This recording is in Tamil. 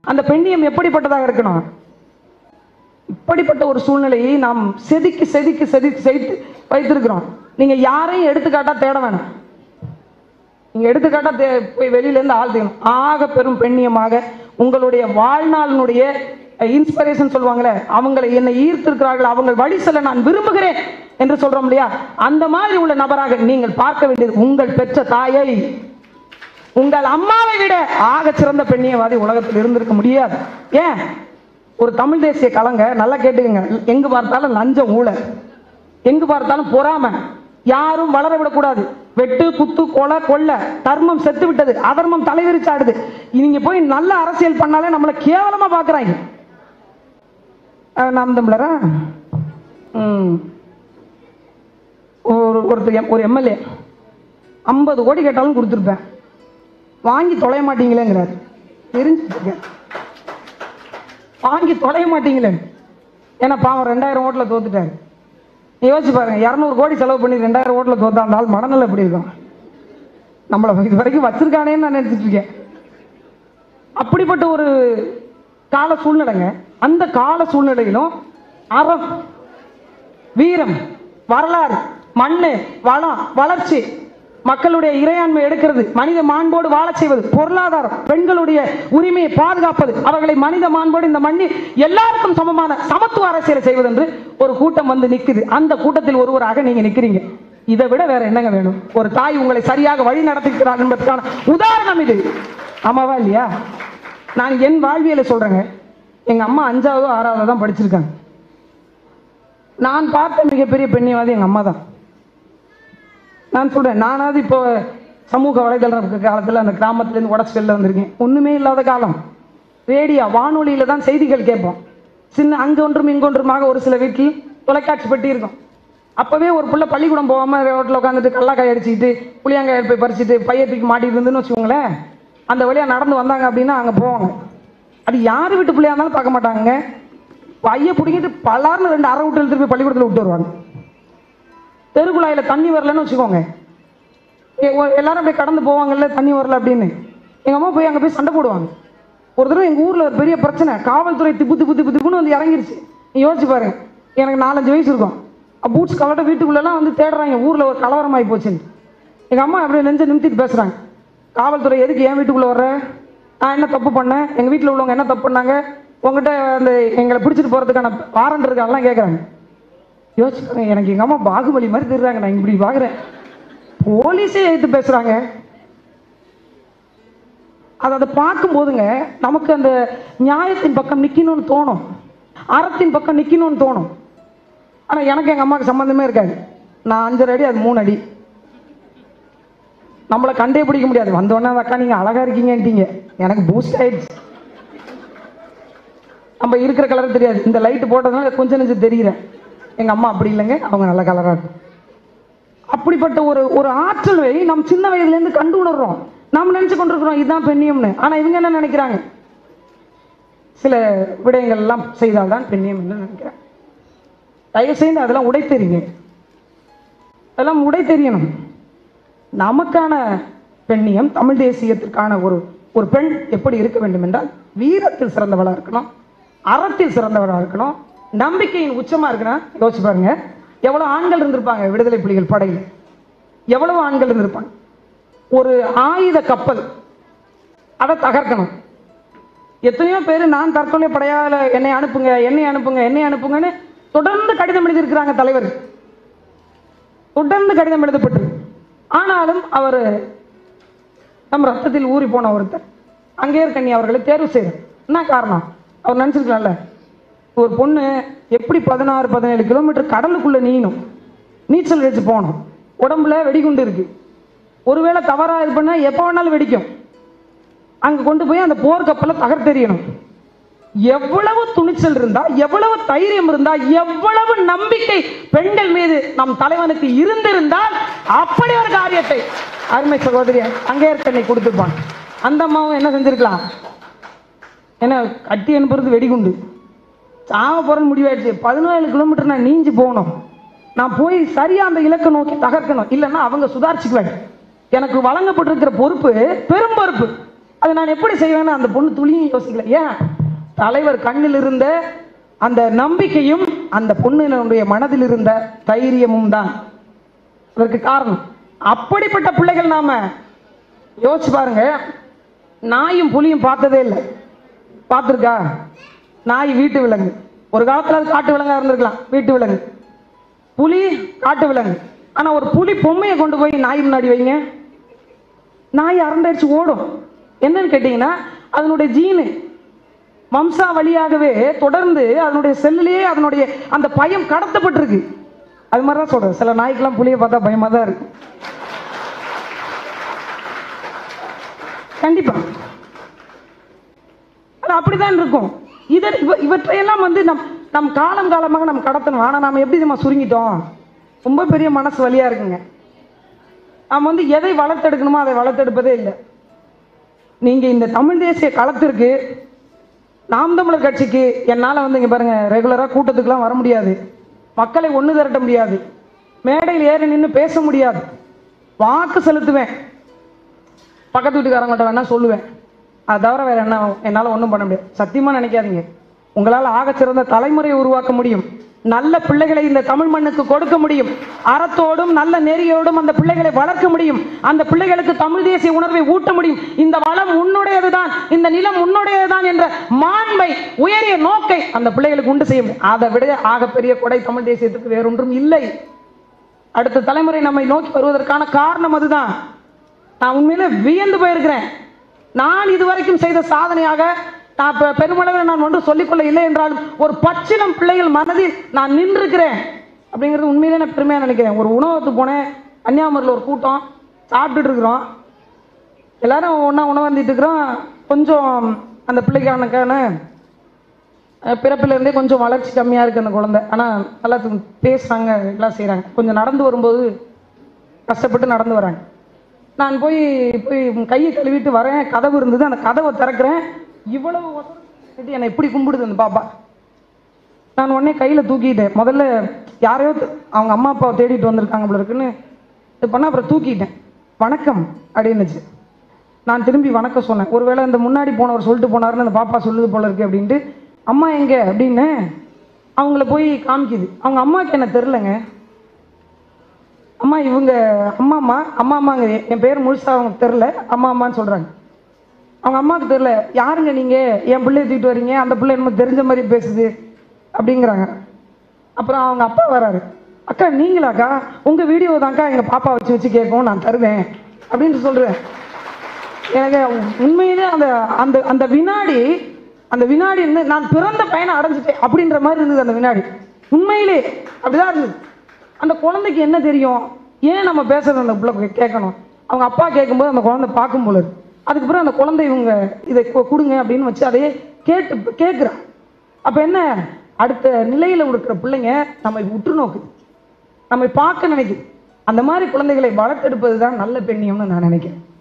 அந்த பெண்ணியம் எப்படிப்பட்டதாக இருக்கணும் இப்படிப்பட்ட ஒரு சூழ்நிலையை நாம் செதுக்கி செதுக்கி செதுக்கி செய்து வைத்திருக்கிறோம் நீங்க யாரையும் எடுத்துக்காட்டா தேட வேணாம் நீங்க எடுத்துக்காட்டா தே போய் வெளியில இருந்து ஆள் தேடணும் ஆக பெரும் பெண்ணியமாக உங்களுடைய வாழ்நாளினுடைய இன்ஸ்பிரேஷன் சொல்லுவாங்களே அவங்களை என்னை ஈர்த்திருக்கிறார்கள் அவங்க வழி செல்ல நான் விரும்புகிறேன் என்று சொல்றோம் இல்லையா அந்த மாதிரி உள்ள நபராக நீங்கள் பார்க்க வேண்டியது உங்கள் பெற்ற தாயை உங்கள் அம்மாவை விட ஆக சிறந்த பெண்ணியவாதி உலகத்தில் இருந்திருக்க முடியாது ஏன் ஒரு தமிழ் தேசிய கலங்க நல்லா கேட்டுக்கங்க எங்கு பார்த்தாலும் லஞ்சம் ஊழல் எங்கு பார்த்தாலும் பொறாமை யாரும் வளர விடக்கூடாது வெட்டு குத்து கொலை கொள்ள தர்மம் செத்து விட்டது அதர்மம் தலைவிரிச்சாடுது நீங்க போய் நல்ல அரசியல் பண்ணாலே நம்மளை கேவலமா பாக்குறாங்க அஹ் நாம் தமிழரா ம். ஒரு ஒருத்தர் எம்- ஒரு எம்எல்ஏ ஐம்பது கோடி கேட்டாலும் கொடுத்துருப்பேன் வாங்கி தொலைய மாட்டீங்களேங்கிறார் தெரிஞ்சுருக்கேன் வாங்கி தொலைய மாட்டீங்களே ஏன்னா பாவம் ரெண்டாயிரம் ஓட்டில் தோத்துட்டாரு நீ யோசிச்சு பாருங்க இரநூறு கோடி செலவு பண்ணி ரெண்டாயிரம் ஓட்டில் தோத்தா அந்த ஆள் மனநிலை எப்படி இருக்கும் நம்மளை இது வரைக்கும் வச்சிருக்கானேன்னு நான் நினைச்சிட்டு இருக்கேன் அப்படிப்பட்ட ஒரு கால சூழ்நிலைங்க அந்த கால சூழ்நிலையிலும் அறம் வீரம் வரலாறு மண்ணு வளம் வளர்ச்சி மக்களுடைய இறையாண்மை எடுக்கிறது மனித மாண்போடு வாழச் செய்வது பொருளாதாரம் பெண்களுடைய உரிமையை பாதுகாப்பது அவர்களை மனித மாண்போடு இந்த மண்ணில் எல்லாருக்கும் சமமான சமத்துவ அரசியலை செய்வது என்று ஒரு கூட்டம் வந்து நிக்குது அந்த கூட்டத்தில் ஒருவராக நீங்க நிக்கிறீங்க இதை விட வேற என்னங்க வேணும் ஒரு தாய் உங்களை சரியாக வழி நடத்துகிறார் என்பதற்கான உதாரணம் இது ஆமாவா இல்லையா நான் என் வாழ்வியலை சொல்றேங்க எங்க அம்மா அஞ்சாவது ஆறாவது தான் படிச்சிருக்காங்க நான் பார்த்த மிகப்பெரிய பெண்ணியவாதி எங்க அம்மா தான் நான் சொல்றேன் நானாவது இப்போ சமூக வலைதளம் இருக்க காலத்தில் அந்த கிராமத்துலேருந்து உடச்சு வெளில வந்திருக்கேன் ஒன்றுமே இல்லாத காலம் ரேடியோ வானொலியில் தான் செய்திகள் கேட்போம் சின்ன அங்கொன்றும் இங்கொன்றுமாக ஒரு சில வீட்டில் தொலைக்காட்சி பெட்டி இருக்கும் அப்போவே ஒரு புள்ள பள்ளிக்கூடம் போகாமல் ரோட்டில் உட்காந்துட்டு கல்லாக்காய் அடிச்சுக்கிட்டு புளியாங்காய் போய் பறிச்சுட்டு பைய தூக்கி மாட்டிட்டு இருந்துன்னு வச்சுக்கோங்களேன் அந்த வழியாக நடந்து வந்தாங்க அப்படின்னா அங்கே போவாங்க அது யார் வீட்டு பிள்ளையா இருந்தாலும் பார்க்க மாட்டாங்க பைய பிடிக்கிட்டு பலார்னு ரெண்டு அரை விட்டு எடுத்துட்டு போய் பள்ளிக்கூடத்தில் விட்டு வருவாங்க தெருக்குழாயில் தண்ணி வரலன்னு வச்சுக்கோங்க எ- ஒ- எல்லாரும் அப்படியே கடந்து போவாங்கல்ல தண்ணி வரல அப்படின்னு எங்கள் அம்மா போய் அங்கே போய் சண்டை போடுவாங்க ஒரு தடவை எங்கள் ஊரில் ஒரு பெரிய பிரச்சனை காவல்துறை திப்பு திப்பு திப்பு திப்புன்னு வந்து இறங்கிருச்சு நீ யோசிச்சு பாருங்க எனக்கு நாலஞ்சு வயசு இருக்கும் பூட்ஸ் கலட்ட வீட்டுக்குள்ளெல்லாம் வந்து தேடுறாங்க ஊரில் ஒரு கலவரம் ஆகி போச்சுன்னு எங்கள் அம்மா அப்படியே நெஞ்ச நிமித்திட்டு பேசுகிறாங்க காவல்துறை எதுக்கு என் வீட்டுக்குள்ளே வர்ற நான் என்ன தப்பு பண்ணேன் எங்கள் வீட்டில் உள்ளவங்க என்ன தப்பு பண்ணாங்க உங்ககிட்ட அந்த எங்களை பிடிச்சிட்டு போகிறதுக்கான வாரண்ட் இருக்கான்லாம் கேட்குறாங்க யோசிச்சு எனக்கு எங்கள் அம்மா பாகுபலி மாதிரி தெரியுறாங்க நான் இப்படி பார்க்குறேன் போலீஸே எடுத்து பேசுகிறாங்க அதை அதை பார்க்கும்போதுங்க நமக்கு அந்த நியாயத்தின் பக்கம் நிற்கணும்னு தோணும் அறத்தின் பக்கம் நிற்கணும்னு தோணும் ஆனால் எனக்கு எங்கள் அம்மாவுக்கு சம்மந்தமே இருக்காது நான் அஞ்சரை அடி அது மூணு அடி நம்மளை கண்டே பிடிக்க முடியாது வந்தோடனே அக்கா நீங்கள் அழகாக இருக்கீங்கன்ட்டீங்க எனக்கு பூஸ்ட் ஆயிடுச்சு நம்ம இருக்கிற கலர் தெரியாது இந்த லைட் போட்டதுனால கொஞ்சம் நெஞ்சம் தெரிகிறேன் எங்கள் அம்மா அப்படி இல்லைங்க அவங்க நல்ல கலராக இருக்கும் அப்படிப்பட்ட ஒரு ஒரு ஆற்றலை நம்ம சின்ன வயதுலேருந்து கண்டு உணர்றோம் நாம் நினச்சி கொண்டிருக்கிறோம் இதுதான் பெண்ணியம்னு ஆனால் இவங்க என்ன நினைக்கிறாங்க சில விடயங்கள் எல்லாம் செய்தால்தான் பெண்ணியம் என்று நினைக்கிறேன் தயவு செய்து அதெல்லாம் உடை தெரியுங்க அதெல்லாம் உடை தெரியணும் நமக்கான பெண்ணியம் தமிழ் தேசியத்திற்கான ஒரு ஒரு பெண் எப்படி இருக்க வேண்டும் என்றால் வீரத்தில் சிறந்தவளாக இருக்கணும் அறத்தில் சிறந்தவளாக இருக்கணும் நம்பிக்கையின் உச்சமா இருக்கணும் யோசிச்சு பாருங்க எவ்வளவு ஆண்கள் இருந்திருப்பாங்க விடுதலை புலிகள் படையில் எவ்வளவு ஆண்கள் இருந்திருப்பாங்க ஒரு ஆயுத கப்பல் அதை தகர்க்கணும் எத்தனையோ பேர் நான் தற்கொலை படையால என்னை அனுப்புங்க என்னை அனுப்புங்க என்னை அனுப்புங்கன்னு தொடர்ந்து கடிதம் எழுதியிருக்கிறாங்க தலைவர் தொடர்ந்து கடிதம் எழுதப்பட்டு ஆனாலும் அவர் நம் ரத்தத்தில் ஊறி போன ஒருத்தர் அங்கேயர் கண்ணி அவர்களை தேர்வு செய்கிறார் என்ன காரணம் அவர் நினச்சிருக்கலாம்ல ஒரு பொண்ணு எப்படி பதினாறு பதினேழு கிலோமீட்டர் கடலுக்குள்ளே நீணும் நீச்சல் அடிச்சு போகணும் உடம்புல வெடிகுண்டு இருக்கு ஒருவேளை தவறாக இது பண்ணால் எப்போ வேணாலும் வெடிக்கும் அங்கே கொண்டு போய் அந்த போர்க்கப்பலை தகர்த்தெறியணும் எவ்வளவு துணிச்சல் இருந்தா எவ்வளவு தைரியம் இருந்தா எவ்வளவு நம்பிக்கை பெண்கள் மீது நம் தலைவனுக்கு இருந்திருந்தால் அப்படி ஒரு காரியத்தை அருமை சகோதரி அங்கே இருக்கண்ணை கொடுத்துருப்பான் அந்த அம்மாவும் என்ன செஞ்சிருக்கலாம் என்ன கட்டி அனுப்புறது வெடிகுண்டு சாவ போறன்னு முடிவாயிடுச்சு பதினேழு கிலோமீட்டர் நான் நீஞ்சு போகணும் நான் போய் சரியா அந்த இலக்கை நோக்கி தகர்க்கணும் இல்லைன்னா அவங்க சுதாரிச்சுக்குவாங்க எனக்கு வழங்கப்பட்டிருக்கிற பொறுப்பு பெரும் பொறுப்பு அதை நான் எப்படி செய்வேன்னு அந்த பொண்ணு துளியும் யோசிக்கல ஏன் தலைவர் கண்ணில் இருந்த அந்த நம்பிக்கையும் அந்த பொண்ணினுடைய மனதில் இருந்த தைரியமும் தான் அதற்கு காரணம் அப்படிப்பட்ட பிள்ளைகள் நாம யோசிச்சு பாருங்க நாயும் புலியும் பார்த்ததே இல்லை பார்த்துருக்கா நாய் வீட்டு விலங்கு ஒரு காலத்துல அது காட்டு விலங்கா இருந்திருக்கலாம் வீட்டு விலங்கு புலி காட்டு விலங்கு ஆனா ஒரு புலி பொம்மையை கொண்டு போய் நாய் முன்னாடி வைங்க நாய் அரண்டடிச்சு ஓடும் என்னன்னு கேட்டிங்கன்னா அதனுடைய ஜீனு வம்சா வழியாகவே தொடர்ந்து அதனுடைய செல்லிலேயே அதனுடைய அந்த பயம் கடத்தப்பட்டிருக்கு அது மாதிரி தான் சொல்றேன் சில நாய்க்கெல்லாம் புலியை பார்த்தா பயமா தான் இருக்கு கண்டிப்பா அது அப்படிதான் இருக்கும் இதை இவ இவற்றையெல்லாம் வந்து நம் நம் காலம் காலமாக நம்ம கடத்தணும் ஆனால் நாம எப்படி நம்ம சுருங்கிட்டோம் ரொம்ப பெரிய மனசு வலியா இருக்குங்க நாம் வந்து எதை வளர்த்தெடுக்கணுமோ அதை வளர்த்தெடுப்பதே இல்லை நீங்க இந்த தமிழ் தேசிய களத்திற்கு நாம் தமிழர் கட்சிக்கு என்னால் வந்து இங்கே பாருங்க ரெகுலராக கூட்டத்துக்குலாம் வர முடியாது மக்களை ஒன்று திரட்ட முடியாது மேடையில் ஏறி நின்று பேச முடியாது வாக்கு செலுத்துவேன் பக்கத்து வீட்டுக்காரங்கள்ட்ட வேணா சொல்லுவேன் அது தவிர வேற என்ன என்னால் ஒன்றும் பண்ண முடியாது சத்தியமாக நினைக்காதீங்க உங்களால் ஆகச் சிறந்த தலைமுறையை உருவாக்க முடியும் நல்ல பிள்ளைகளை இந்த தமிழ் மண்ணுக்கு கொடுக்க முடியும் அறத்தோடும் நல்ல நெறியோடும் அந்த பிள்ளைகளை வளர்க்க முடியும் அந்த பிள்ளைகளுக்கு தமிழ் தேசிய உணர்வை ஊட்ட முடியும் இந்த வளம் உன்னுடையதுதான் இந்த நிலம் உன்னுடையதுதான் என்ற மாண்பை உயரிய நோக்கை அந்த பிள்ளைகளுக்கு உண்டு செய்ய முடியும் அதை விட ஆகப்பெரிய கொடை தமிழ் தேசியத்துக்கு வேறொன்றும் இல்லை அடுத்த தலைமுறை நம்மை நோக்கி வருவதற்கான காரணம் அதுதான் நான் உண்மையிலே வியந்து போயிருக்கிறேன் நான் இதுவரைக்கும் செய்த சாதனையாக நான் பெ- பெருமளவில் நான் ஒன்றும் சொல்லிக்கொள்ள இல்லை என்றாலும் ஒரு பச்சிலம் பிள்ளைகள் மனதில் நான் நின்றுக்கிறேன் அப்படிங்கிறது உண்மையிலே நான் பெருமையாக நினைக்கிறேன் ஒரு உணவகத்துக்கு போனேன் கன்னியாகுமரியில் ஒரு கூட்டம் சாப்பிட்டுட்டு இருக்கிறோம் எல்லாரும் ஒன்றா உணவருந்திட்டு இருக்கிறோம் கொஞ்சம் அந்த பிள்ளைக்கானக்கான அஹ், பிறப்பிலிருந்தே கொஞ்சம் வளர்ச்சி கம்மியாக இருக்குது அந்த குழந்தை ஆனால் நல்லா து- பேசுறாங்க எல்லாம் செய்கிறாங்க கொஞ்சம் நடந்து வரும்போது கஷ்டப்பட்டு நடந்து வராங்க நான் போய் போய் கையை கழுவிட்டு வரேன் கதவு இருந்தது அந்த கதவை திறக்கிறேன் இவ்வளவு ஒசரம் என்னை இப்படி கும்பிடுது அந்த பாப்பா நான் உடனே கையில் தூக்கிட்டேன் முதல்ல யாரையோ த- அவங்க அம்மா அப்பாவை தேடிட்டு வந்திருக்காங்க போல இருக்குன்னு இது பண்ண அப்புறம் தூக்கிட்டேன் வணக்கம் அப்படின்னுச்சு நான் திரும்பி வணக்கம் சொன்னேன் ஒருவேளை இந்த முன்னாடி போனவர் சொல்லிட்டு போனாருன்னு அந்த பாப்பா சொல்லுது போல இருக்கு அப்படின்ட்டு அம்மா எங்க அப்படின்னு அவங்கள போய் காமிக்குது அவங்க அம்மாவுக்கு என்ன தெரிலங்க அம்மா இவங்க அம்மா அம்மா அம்மா அம்மாங்க என் பேர் முழுசா அவங்க தெரில அம்மா அம்மான்னு சொல்றாங்க அவங்க அம்மாவுக்கு தெரில யாருங்க நீங்க என் பிள்ளைய தூக்கிட்டு வரீங்க அந்த பிள்ளை என்னமோ தெரிஞ்ச மாதிரி பேசுது அப்படிங்கிறாங்க அப்புறம் அவங்க அப்பா வராரு அக்கா நீங்களாக்கா உங்க வீடியோ தான்க்கா எங்க பாப்பா வச்சு வச்சு கேட்கும் நான் தருவேன் அப்படின்னு சொல்றேன் எனக்கு உண்மையிலே அந்த அந்த அந்த வினாடி அந்த வினாடி இருந்து நான் பிறந்த பையனை அடைஞ்சிட்டேன் அப்படின்ற மாதிரி இருந்தது அந்த வினாடி உண்மையிலே அப்படிதான் இருந்தது அந்த குழந்தைக்கு என்ன தெரியும் ஏன் நம்ம பேசுறது அந்த பிள்ளை கேட்கணும் அவங்க அப்பா கேட்கும்போது அந்த குழந்தை பார்க்கும் போல இருக்கு அதுக்கு பிறகு அந்த குழந்தை இவங்க இதை கொ- கொடுங்க அப்படின்னு வச்சு அதையே கேட்டு கேட்குறான் அப்போ என்ன அடுத்த நிலையில் இருக்கிற பிள்ளைங்க நம்மை உற்று நோக்குது நம்மை பார்க்க நினைக்குது அந்த மாதிரி குழந்தைகளை வளர்த்தெடுப்பது தான் நல்ல பெண்ணியம்னு நான் நினைக்கிறேன்